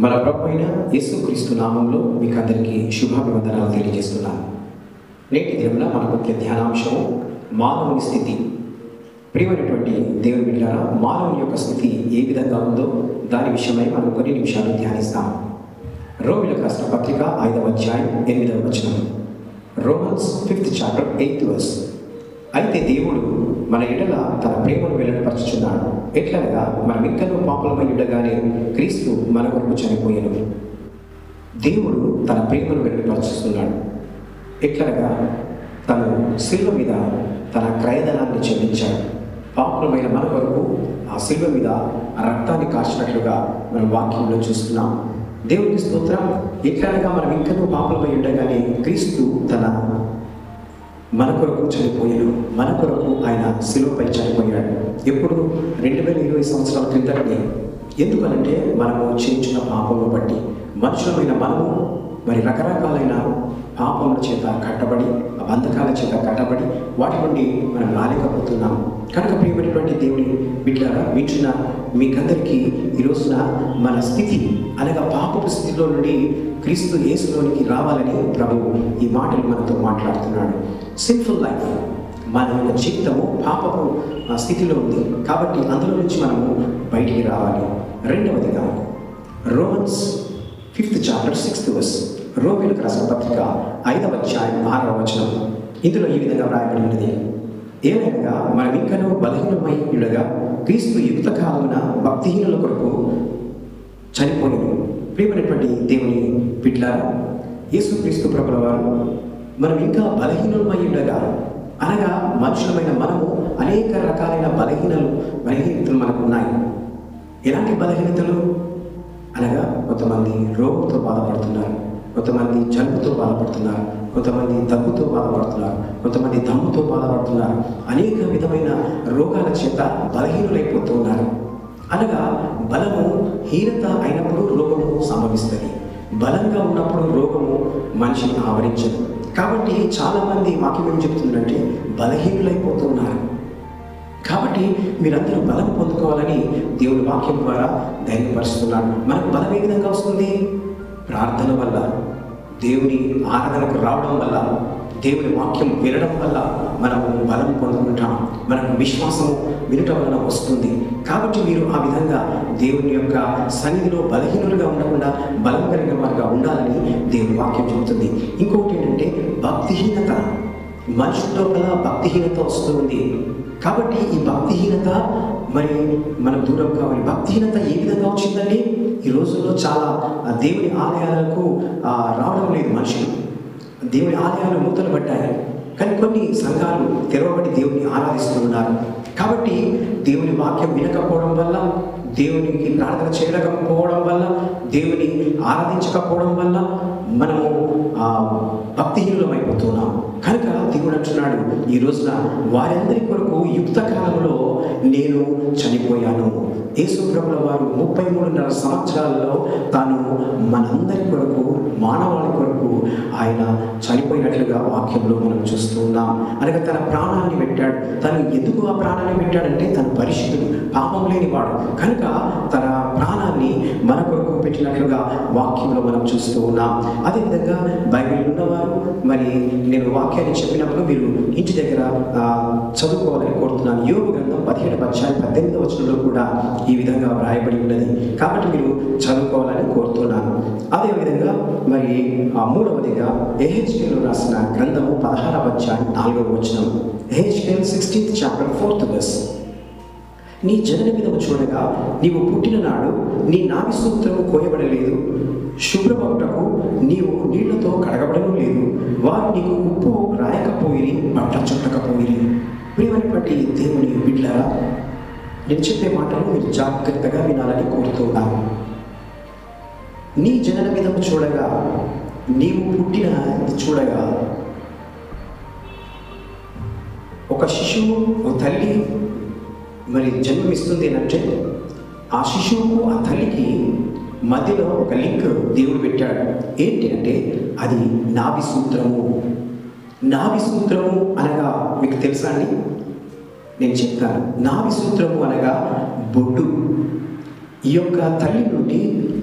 మన ప్రభు అయిన యేసుక్రీస్తు నామంలో మీకు అందరికీ శుభాభివందనాలు తెలియజేస్తున్నాను నేటి దినంలో మన ముఖ్య ధ్యానాంశం మానవుని స్థితి ప్రియమైనటువంటి దేవుని బిడ్డారా మానవుని యొక్క స్థితి ఏ విధంగా ఉందో దాని విషయమై మనం కొన్ని నిమిషాలు ధ్యానిస్తాం రోమిలకు రాసిన పత్రిక ఐదవ అధ్యాయం ఎనిమిదవ వచనం Romans fifth chapter eighth verse అయితే దేవుడు మన ఎడల తన ప్రేమను వెల్లడిపరచుచున్నాడు ఎట్లనగా మనం ఇంకనూ పాపలమై ఉండగానే క్రీస్తు మన కొరకు చనిపోయాను దేవుడు తన ప్రేమను వెల్లడిపరుచుతున్నాడు ఎట్లనగా తను శిల్వ మీద తన క్రయధనాన్ని చెల్లించాడు పాపులమైన మన కొరకు ఆ శిల్వ మీద ఆ రక్తాన్ని కాచినట్లుగా మనం వాక్యంలో చూస్తున్నాం దేవునికి స్తోత్రం ఎట్లనగా మనం ఇంకనూ పాపులమై ఉండగానే క్రీస్తు తన మన కొరకు చనిపోయాడు మన కొరకు ఆయన శిలువపై చనిపోయాడు ఎప్పుడు రెండు వేల ఇరవై సంవత్సరాల క్రితమే ఎందుకనంటే మనము చేయించిన పాపమును బట్టి మనుషులమైన మనము మరి రకరకాలైన పాపముల చేత కట్టబడి ఆ బంధకాల చేత కట్టబడి వాటి నుండి మనం రాలేకపోతున్నాం కనుక ప్రియమైనటువంటి దేవుని బిడ్డారా వింటున్న మీకందరికీ ఈ రోజున మన స్థితి అనగా పాపపు స్థితిలో నుండి క్రీస్తు యేసులోనికి రావాలని ప్రభువు ఈ మాటలు మనతో మాట్లాడుతున్నాడు సింపుల్ లైఫ్ మన యొక్క జీవితము పాపపు ఆ, స్థితిలో ఉంది కాబట్టి అందులో నుంచి మనము బయటికి రావాలి రెండవదిగా Romans fifth chapter sixth verse రోమిలకు రాసిన పత్రిక ఐదవ అధ్యాయం ఆరవ వచనం ఇందులో ఈ విధంగా వ్రాయబడి ఉన్నది ఏమైనా మనం ఇంకనూ బలహీనమై ఉండగా క్రీస్తు యుక్త కాలమున భక్తిహీనుల కొరకు చనిపోయాను ప్రియమైనటువంటి దేవుని బిడ్లారా యేసుక్రీస్తు ప్రభుల వారు మనం ఇంకా బలహీనమై ఉండగా అనగా మనుషులమైన మనము అనేక రకాలైన బలహీనలు బలహీనతలు మనకు ఉన్నాయి ఎలాంటి బలహీనతలు అనగా కొంతమంది రోగంతో బాధపడుతున్నారు కొంతమంది జలుబుతో బాధపడుతున్నారు కొంతమంది దగ్గుతో బాధపడుతున్నారు కొంతమంది దమ్ముతో బాధపడుతున్నారు అనేక విధమైన రోగాల చేత బలహీనులైపోతూ ఉన్నారు అనగా బలము హీనత అయినప్పుడు రోగము సంభవిస్తుంది బలంగా ఉన్నప్పుడు రోగము మనిషిని ఆవరించదు కాబట్టి చాలామంది వాక్యం ఏం చెప్తుందంటే బలహీనులైపోతున్నారు కాబట్టి మీరందరూ బలం పొందుకోవాలని దేవుని వాక్యం ద్వారా ధైర్యపరుస్తున్నాడు మనకు బలం ఏ విధంగా వస్తుంది ప్రార్థన వల్ల దేవుని ఆరాధనకు రావడం వల్ల దేవుని వాక్యం వినడం వల్ల మనము బలం పొందుకుంటాం మనకు విశ్వాసము వినటం వలన వస్తుంది కాబట్టి మీరు ఆ విధంగా దేవుని యొక్క సన్నిధిలో బలహీనులుగా ఉండకుండా బలం కలిగిన వారుగా ఉండాలని దేవుని వాక్యం చెబుతుంది ఇంకొకటి ఏంటంటే భక్తిహీనత మనుషుల లోపల భక్తిహీనత వస్తుంది కాబట్టి ఈ భక్తిహీనత మరి మనం దూరం కావాలి భక్తిహీనత ఏ విధంగా వచ్చిందండి ఈ రోజుల్లో చాలా ఆ, దేవుని ఆలయాలకు ఆ, రావడం లేదు మనుషులు దేవుని ఆలయాలు మూతలు పడ్డాయి కానీ కొన్ని సంఘాలు తెరవబడి దేవుని ఆరాధిస్తూ ఉన్నారు కాబట్టి దేవుని వాక్యం వినకపోవడం వల్ల దేవునికి ప్రార్థన చేయలేకపోవడం వల్ల దేవుని ఆరాధించకపోవడం వల్ల మనము ఆ, భక్తిహీనులం అయిపోతున్నాం కనుక దేవుడు అంటున్నాడు ఈ రోజున వారందరి కొరకు యుక్త కాలంలో నేను చనిపోయాను యేసుప్రభుల వారు ముప్పై మూడున్నర సంవత్సరాలలో తాను మనందరి కొరకు మానవాళి కొరకు ఆయన చనిపోయినట్లుగా వాక్యంలో మనం చూస్తూ ఉన్నాం అనగా తన ప్రాణాన్ని పెట్టాడు తను ఎందుకు ఆ ప్రాణాన్ని పెట్టాడంటే తను పరిశుద్ధుడు పాపం లేనివాడు కనుక తన ప్రాణాన్ని మన కొరకు పెట్టినట్లుగా వాక్యంలో మనం చూస్తూ ఉన్నాం అదేవిధంగా బైబిల్ ఉన్నవారు మరి నేను వాక్యాన్ని చెప్పినప్పుడు మీరు ఇంటి దగ్గర ఆ, చదువుకోవాలని కోరుతున్నాను యోగ గ్రంథం పదిహేడు అధ్యాయం పద్దెనిమిది వచనంలో కూడా ఈ విధంగా వ్రాయబడి ఉన్నది కాబట్టి మీరు చదువుకోవాలని కోరుతున్నాను అదేవిధంగా మరి ఆ మూడవదిగా ఏహెచ్కేలో రాసిన గ్రంథము పదహారవ అధ్యాయం నాలుగవ వచనం Ezekiel sixteenth chapter fourth verse నీ జనన విధము చూడగా నీవు పుట్టిన నాడు నీ నాభి సూత్రము కోయబడలేదు శుభ్రమవుటకు నీవు నీళ్లతో కడగబడను లేదు వారు నీకు ఉప్పు రాయకపోయి బట్ట చుట్టకపోయి ప్రియమైనటువంటి దేవుని బిడ్డలారా నేను చెప్పే మాటలు మీరు జాగ్రత్తగా వినాలని కోరుతున్నాను నీ జనన విధము చూడగా నీవు పుట్టిన చూడగా ఒక శిశువు ఒక తల్లి మరి జన్మమిస్తుంది అంటే ఆ శిశువుకు ఆ తల్లికి మధ్యలో ఒక లింక్ దేవుడు పెట్టాడు ఏంటి అంటే అది నాభి సూత్రము నాభి సూత్రము అనగా మీకు తెలుసా అండి నేను చెప్తాను నాభి సూత్రము అనగా బొడ్డు ఈ యొక్క తల్లి నుండి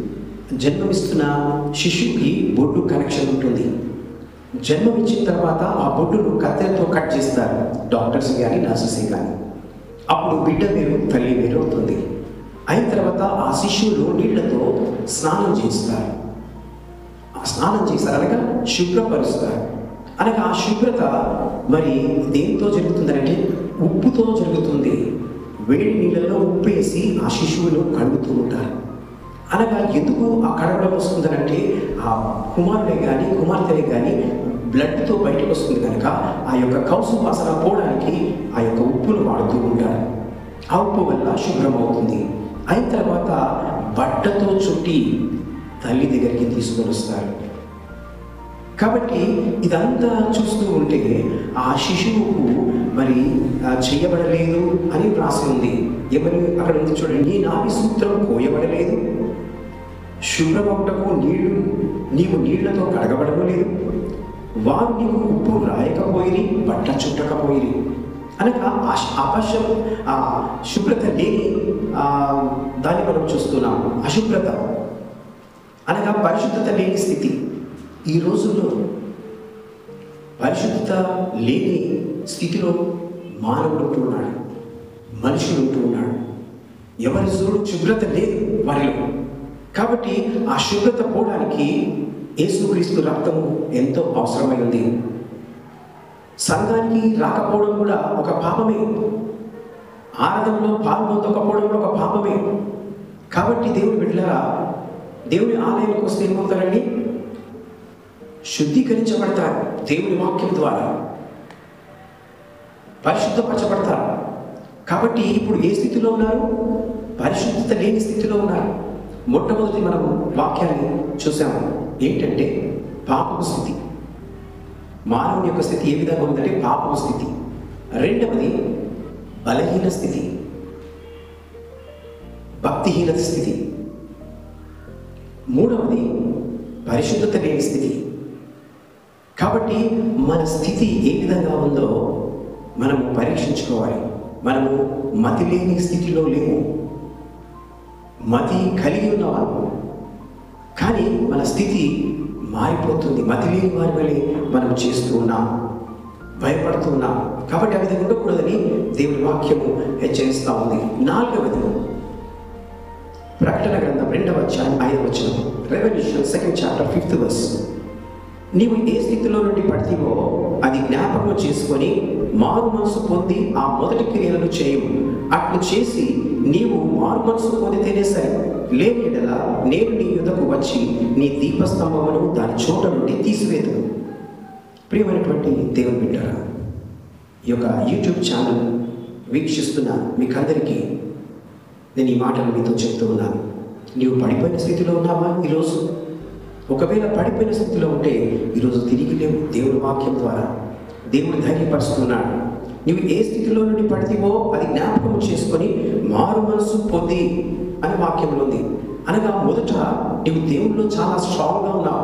జన్మమిస్తున్న శిశువుకి బొడ్డు కనెక్షన్ ఉంటుంది జన్మమిచ్చిన తర్వాత ఆ బొడ్డును కత్తెరతో కట్ చేస్తారు డాక్టర్స్ కానీ నర్సెస్ కానీ అప్పుడు బిడ్డ వేరు తల్లి వేరు అవుతుంది అయిన తర్వాత ఆ శిశువులు నీళ్లతో స్నానం చేస్తారు ఆ స్నానం చేస్తారు అనగా శుభ్రపరుస్తారు అనగా ఆ శుభ్రత మరి దేంతో జరుగుతుందంటే ఉప్పుతో జరుగుతుంది వేడి నీళ్ళలో ఉప్పు వేసి ఆ శిశువును కడుగుతూ ఉంటారు అనగా ఎందుకు ఆ కడగడం వస్తుందనంటే ఆ కుమారుడే కానీ కుమార్తెనే కానీ బ్లడ్తో బయటకు వస్తుంది కనుక ఆ యొక్క కౌసు వాసన పోవడానికి ఆ యొక్క ఉప్పును వాడుతూ ఉంటారు ఆ ఉప్పు వల్ల శుభ్రం అవుతుంది అయిన తర్వాత బట్టతో చుట్టి తల్లి దగ్గరికి తీసుకొని వస్తారు కాబట్టి ఇదంతా చూస్తూ ఉంటే ఆ శిశువుకు మరి ఆ, చేయబడలేదు అని వ్రాసి ఉంది ఎవరు అక్కడ ఉంది చూడండి నీ నాభి సూత్రం కోయబడలేదు శుభ్రమవుటకు నీళ్లు నీవు నీళ్లతో కడగబడము లేదు వారు నీకు ఉప్పు రాయకపోయిరి బట్ట చుట్టకపోయిరి అనగా ఆ శ- అపశం ఆ శుభ్రత లేని ఆ, దాన్ని మనం చూస్తున్నాం అశుభ్రత అనగా పరిశుద్ధత లేని స్థితి ఈ రోజుల్లో పరిశుద్ధత లేని స్థితిలో మానవుడు ఉంటూ ఉన్నాడు మనుషులు ఉంటూ ఉన్నాడు ఎవరి చూడు శుభ్రత లేదు వారిలో కాబట్టి ఆ శుభ్రత పోవడానికి యేసుక్రీస్తు రక్తము ఎంతో అవసరమై ఉంది సంఘానికి రాకపోవడం కూడా ఒక పాపమే ఆరాధనలో పాల్గొనకపోవడం కూడా ఒక పాపమే కాబట్టి దేవుడు బిడ్డలారా దేవుని ఆలయానికి వస్తే ఏమవుతారండి శుద్ధీకరించబడతారు దేవుని వాక్యం ద్వారా పరిశుద్ధపరచబడతారు కాబట్టి ఇప్పుడు ఏ స్థితిలో ఉన్నారు పరిశుద్ధత లేని స్థితిలో ఉన్నారు మొట్టమొదటి మనం వాక్యాన్ని చూసాము ఏంటంటే పాపపు స్థితి మానవుని యొక్క స్థితి ఏ విధంగా ఉందంటే పాపపు స్థితి రెండవది బలహీన స్థితి భక్తిహీనత స్థితి మూడవది పరిశుద్ధత లేని స్థితి కాబట్టి మన స్థితి ఏ విధంగా ఉందో మనము పరీక్షించుకోవాలి మనము మతి లేని స్థితిలో లేము మతి కలిగి ఉన్నవారు కానీ మన స్థితి మారిపోతుంది మతి లేని వారి వలె మనం చేస్తూ ఉన్నాం భయపడుతూ ఉన్నాం కాబట్టి ఆ విధంగా ఉండకూడదని దేవుని వాక్యము హెచ్చరిస్తూ ఉంది నాలుగవది ప్రకటన గ్రంథం రెండవ అధ్యాయం ఐదవ వచనం revolution second chapter fifth verse నీవు ఏ స్థితిలో నుండి పడితేవో అది జ్ఞాపకం చేసుకొని మారు మనసు పొంది ఆ మొదటి క్రియలను చేయు అట్లు చేసి నీవు మారు మనసు పొందితేనే సరే లేని ఎడల నేను నీ యుద్ధకు వచ్చి నీ దీపస్తంభమును దాని చోట నుండి తీసివేతును ప్రియమైనటువంటి దేవుని బిడ్డరా ఈ యొక్క యూట్యూబ్ ఛానల్ వీక్షిస్తున్న మీకందరికీ నేను ఈ మాటలు మీతో చెప్తూ ఉన్నాను నీవు పడిపోయిన స్థితిలో ఉన్నావా ఈరోజు ఒకవేళ పడిపోయిన స్థితిలో ఉంటే ఈరోజు తిరిగి లేవు దేవుని వాక్యం ద్వారా దేవుడు ధైర్యపరుస్తున్నాడు నీవు ఏ స్థితిలో నుండి పడితేవో అది జ్ఞాపకం చేసుకొని మారు మనసు పొంది అని వాక్యంలో ఉంది అనగా మొదట నీవు దేవుల్లో చాలా స్ట్రాంగ్గా ఉన్నావు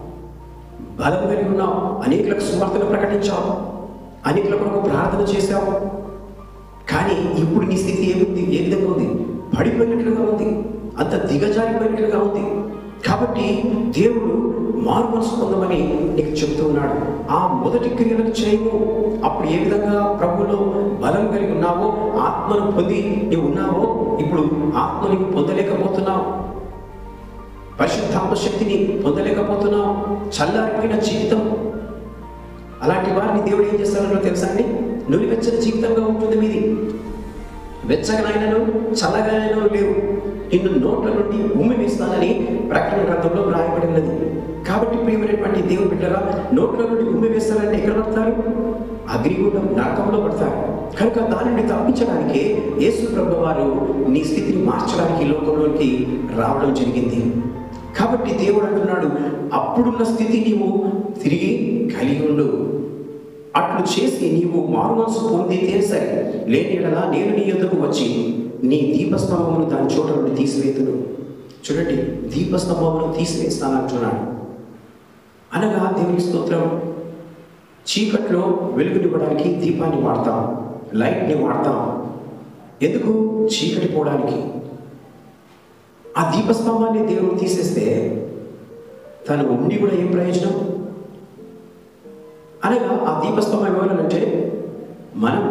బలం కలిగి ఉన్నావు అనేకులకు సువార్తను ప్రకటించావు అనేకుల కొరకు ప్రార్థన చేశావు కానీ ఇప్పుడు నీ స్థితి ఏముంది ఏ విధంగా ఉంది పడిపోయినట్లుగా ఉంది అంత దిగజారిపోయినట్లుగా ఉంది కాబట్టి దేవుడు మారు మనసు పొందమని నీకు చెప్తూ ఉన్నాడు ఆ మొదటి క్రియలకు చేయము అప్పుడు ఏ విధంగా ప్రభులో బలం కలిగి ఉన్నావో ఆత్మను పొంది నీవు ఉన్నావో ఇప్పుడు ఆత్మ నీవు పొందలేకపోతున్నావు పరిశుద్ధాత్మ శక్తిని పొందలేకపోతున్నావు చల్లారిపోయిన జీవితం అలాంటి వారిని దేవుడు ఏం చేస్తాడో తెలుసా అండి నులివెచ్చని జీవితంగా ఉంటుంది మీది వెచ్చగనైనను చల్లగానైనను లేవు నిన్ను నోట్ల నుండి ఉమ్మి వేస్తానని ప్రకటన గ్రంథంలో వ్రాయబడి ఉన్నది కాబట్టి ప్రియమైనటువంటి దేవుని బిడ్డరా నోట్ల నుండి ఉమ్మి వేస్తారంటే ఎక్కడ పడతారు అగ్నిగుండం నరకంలో పడతారు కనుక దాని నుండి తప్పించడానికే యేసు ప్రభు వారు నీ స్థితిని మార్చడానికి ఈ లోకంలోకి రావడం జరిగింది కాబట్టి దేవుడు అంటున్నాడు అప్పుడున్న స్థితి నీవు తిరిగి కలిగి ఉండు అట్లు చేసి నీవు మారు మనసు పొందితే సరే లేని ఎడలా నేను నీ యొద్దకు వచ్చి నీ దీపస్తంభమును దాని చోట నుండి తీసివేతును చూడండి దీపస్తంభమును తీసివేస్తాను అంటున్నాడు అనగా దేవుని స్తోత్రం చీకట్లో వెలుగునివ్వడానికి దీపాన్ని వాడతాం లైట్ని వాడతాం ఎందుకు చీకటి పోవడానికి ఆ దీపస్తంభాన్ని దేవుడు తీసేస్తే తను ఉండి కూడా ఏం ప్రయోజనం అనగా ఆ దీపస్తంభం ఎవరనంటే మనం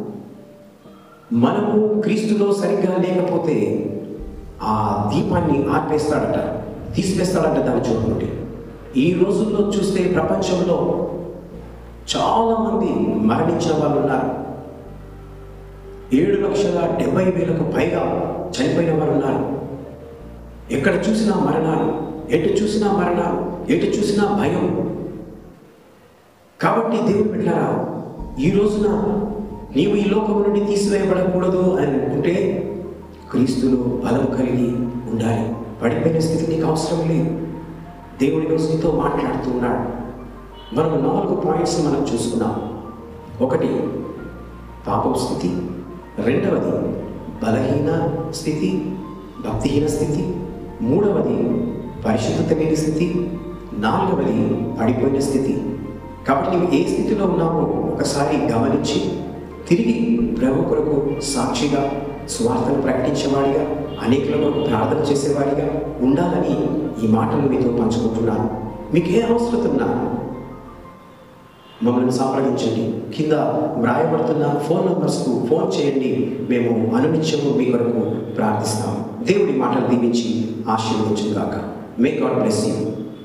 మనము క్రీస్తులో సరిగ్గా లేకపోతే ఆ దీపాన్ని ఆర్పేస్తాడట తీసివేస్తాడట దాని చోటు నుండి ఈ రోజుల్లో చూస్తే ప్రపంచంలో చాలామంది మరణించిన వాళ్ళు ఉన్నారు ఏడు లక్షల డెబ్బై వేలకు పైగా చనిపోయిన వారు ఉన్నారు ఎక్కడ చూసినా మరణాలు ఎటు చూసినా మరణాలు ఎటు చూసినా భయం కాబట్టి దేవుడు బిడ్డారా ఈ రోజున నీవు ఈ లోకం నుండి తీసివేయబడకూడదు అని అనుకుంటే క్రీస్తులో బలం కలిగి ఉండాలి పడిపోయిన స్థితి నీకు అవసరం లేదు దేవుడి ఈరోజు నీతో మాట్లాడుతూ ఉన్నాడు మనం నాలుగు పాయింట్స్ మనం చూసుకున్నాం ఒకటి పాపం స్థితి రెండవది బలహీన స్థితి భక్తిహీన స్థితి మూడవది పరిశుద్ధత లేని స్థితి నాలుగవది పడిపోయిన స్థితి కాబట్టి నీవు ఏ స్థితిలో ఉన్నావో ఒకసారి గమనించి తిరిగి ప్రభు కొరకు సాక్షిగా స్వార్థను ప్రకటించేవాడిగా అనేకుల కొరకు ప్రార్థన చేసేవాడిగా ఉండాలని ఈ మాటలు మీతో పంచుకుంటున్నాను మీకు ఏ అవసరం ఉన్నా మమ్మల్ని సంప్రదించండి కింద వ్రాయబడుతున్న ఫోన్ నంబర్స్కు ఫోన్ చేయండి మేము అనునిత్యము మీ కొరకు ప్రార్థిస్తాం దేవుడి మాటలు దీవించి ఆశీర్వదించుగాక మే గాడ్ బ్లెస్ యూ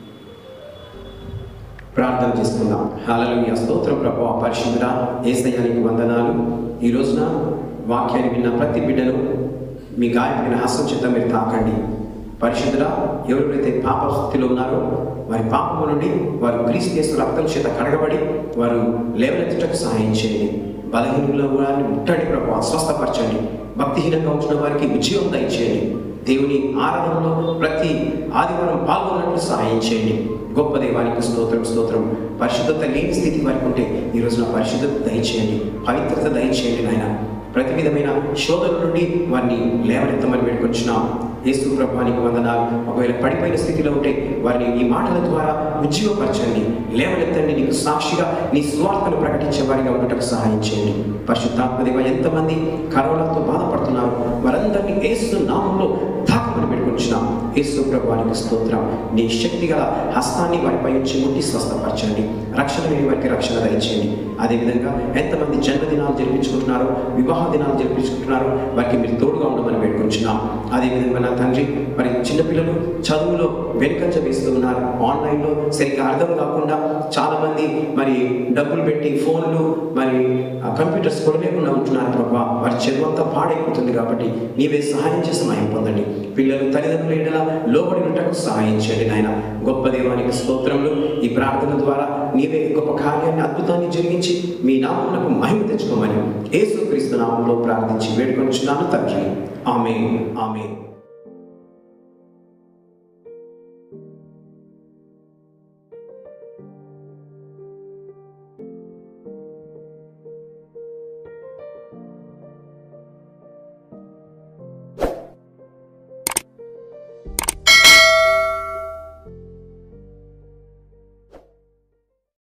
ప్రార్థన చేసుకుందాం హాలలుయ స్తోత్రం ప్రభు పరిశుద్ధ ఏసయ్యానికి వందనాలు ఈ రోజున వాక్యాన్ని విన్న ప్రతి బిడ్డను మీ గాయపడిన హస్తం చేత మీరు తాకండి పరిశుద్ధుల ఎవరైతే పాప స్థితిలో ఉన్నారో వారి పాపము నుండి వారు క్రీస్తు యేసు రక్తం చేత కడగబడి వారు లేవనెత్తుటకు సహాయం చేయండి బలహీనుల వారిని ముట్టండి ప్రభు స్వస్థపరచండి భక్తిహీనంగా ఉంచిన వారికి విజయం దయచేయండి దేవుని ఆరాధనలో ప్రతి ఆదివారం పాల్గొన్నట్లు సహాయం చేయండి గొప్ప దేవానికి స్తోత్రం స్తోత్రం పరిశుద్ధత లేని స్థితి వారికి ఉంటే ఈ రోజున పరిశుద్ధత దయచేయండి పవిత్రత దయచేయండి నాయన ప్రతి విధమైన శోధన నుండి వారిని లేవనెత్తమని వేడుకొచ్చున్నాం యేసు ప్రభానికి వందనాలు ఒకవేళ పడిపోయిన స్థితిలో ఉంటే వారిని ఈ మాటల ద్వారా ఉజ్జీవపరచండి లేవనెత్తండి నీకు సాక్షిగా నీ స్వార్థను ప్రకటించే వారిగా ఉండటకు సహాయం చేయండి పరిశుద్ధాత్మదేవ ఎంతమంది కరోనాతో బాధపడుతున్నారు వారందరినీ ఏసు నామంలో తాకమని పెట్టుకుంటున్నాం యేసు ప్రభానికి స్తోత్రం నీ శక్తి గల హస్తాన్ని వారిపై ఉంచి ముట్టి స్వస్థపరచండి రక్షణ లేని వారికి రక్షణ దయచేయండి అదేవిధంగా ఎంతమంది జన్మదినాలు జరిపించుకుంటున్నారో వివాహ దినాలు జరిపించుకుంటున్నారో వారికి మీరు తోడుగా ఉండమని పెట్టుకుంటున్నాం అదేవిధంగా నా తండ్రి మరి చిన్నపిల్లలు చదువులో వెనుకంజ వేస్తూ ఉన్నారు ఆన్లైన్లో సరిగ్గా అర్థం కాకుండా చాలామంది మరి డబ్బులు పెట్టి ఫోన్లు మరి ఆ కంప్యూటర్స్ కొనలేకుండా ఉంటున్నారు ప్రభావ వారి చదువు అంతా పాడైపోతుంది కాబట్టి నీవే సహాయం చేసి మహిం పొందండి పిల్లలు తల్లిదండ్రులు ఏడలా లోబడి ఉండటకు సహాయం చేయండి నాయన గొప్ప దేవానికి స్తోత్రములు ఈ ప్రార్థన ద్వారా నీవే గొప్ప కార్యాన్ని అద్భుతాన్ని జరిగించి మీ నామమునకు మహిమ తెచ్చుకోమని యేసుక్రీస్తు నామంలో ప్రార్థించి వేడుకొంచున్నాను తండ్రి ఆమె ఆమె